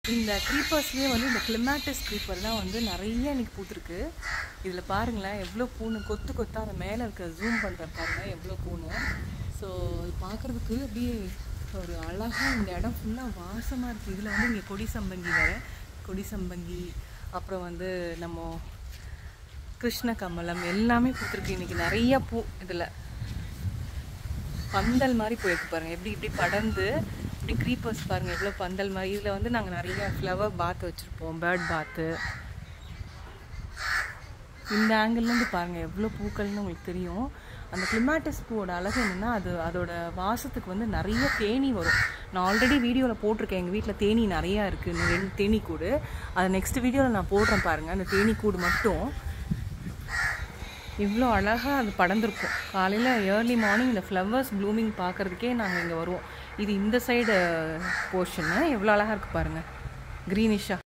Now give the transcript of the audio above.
இந்த க்ரீப்பர்ஸ்லேயே வந்து இந்த கிளிமேட்டிஸ் க்ரீப்பர் தான் வந்து நிறைய இன்னைக்கு பூத்துருக்கு இதில் பாருங்களேன் எவ்வளோ பூன்னு கொத்து கொத்தா அந்த மேலே இருக்க ஜூம் பண்ணுற பாருங்க எவ்வளோ பூன்னு ஸோ அது பார்க்குறதுக்கு அப்படியே ஒரு அழகாக இந்த இடம் ஃபுல்லாக வாசமாக இருக்குது இதில் வந்து இங்கே கொடி சம்பங்கி வேறு கொடி சம்பங்கி அப்புறம் வந்து நம்ம கிருஷ்ண கமலம் எல்லாமே பூத்துருக்கு இன்னைக்கு நிறைய பூ இதில் பந்தல் மாதிரி போயிருக்கு பாருங்க எப்படி இப்படி படர்ந்து இப்படி க்ரீப்பர்ஸ் பாருங்க எவ்வளோ பந்தல் மாதிரி இதில் வந்து நாங்கள் நிறைய ஃப்ளவர் பாத் வச்சுருப்போம் பேர்ட் பாத்து இந்த ஆங்கிள்லேருந்து பாருங்க எவ்வளோ பூக்கள்னு உங்களுக்கு தெரியும் அந்த கிளிமாட்டிஸ் பூவோட அழகு என்னென்னா அது அதோட வாசத்துக்கு வந்து நிறைய தேனி வரும் நான் ஆல்ரெடி வீடியோவில் போட்டிருக்கேன் எங்கள் வீட்டில் தேனி நிறையா இருக்குது ரெண்டு தேனி கூடு அதை நெக்ஸ்ட் வீடியோவில் நான் போடுறேன் பாருங்கள் அந்த தேனி கூடு மட்டும் இவ்வளோ அழகாக அது படர்ந்துருக்கும் காலையில் ஏர்லி மார்னிங் இந்த ஃப்ளவர்ஸ் ப்ளூமிங் பார்க்குறதுக்கே நாங்கள் இங்கே வருவோம் இது இந்த சைடு போர்ஷனு எவ்வளோ அழகாக இருக்குது பாருங்கள் க்ரீனிஷாக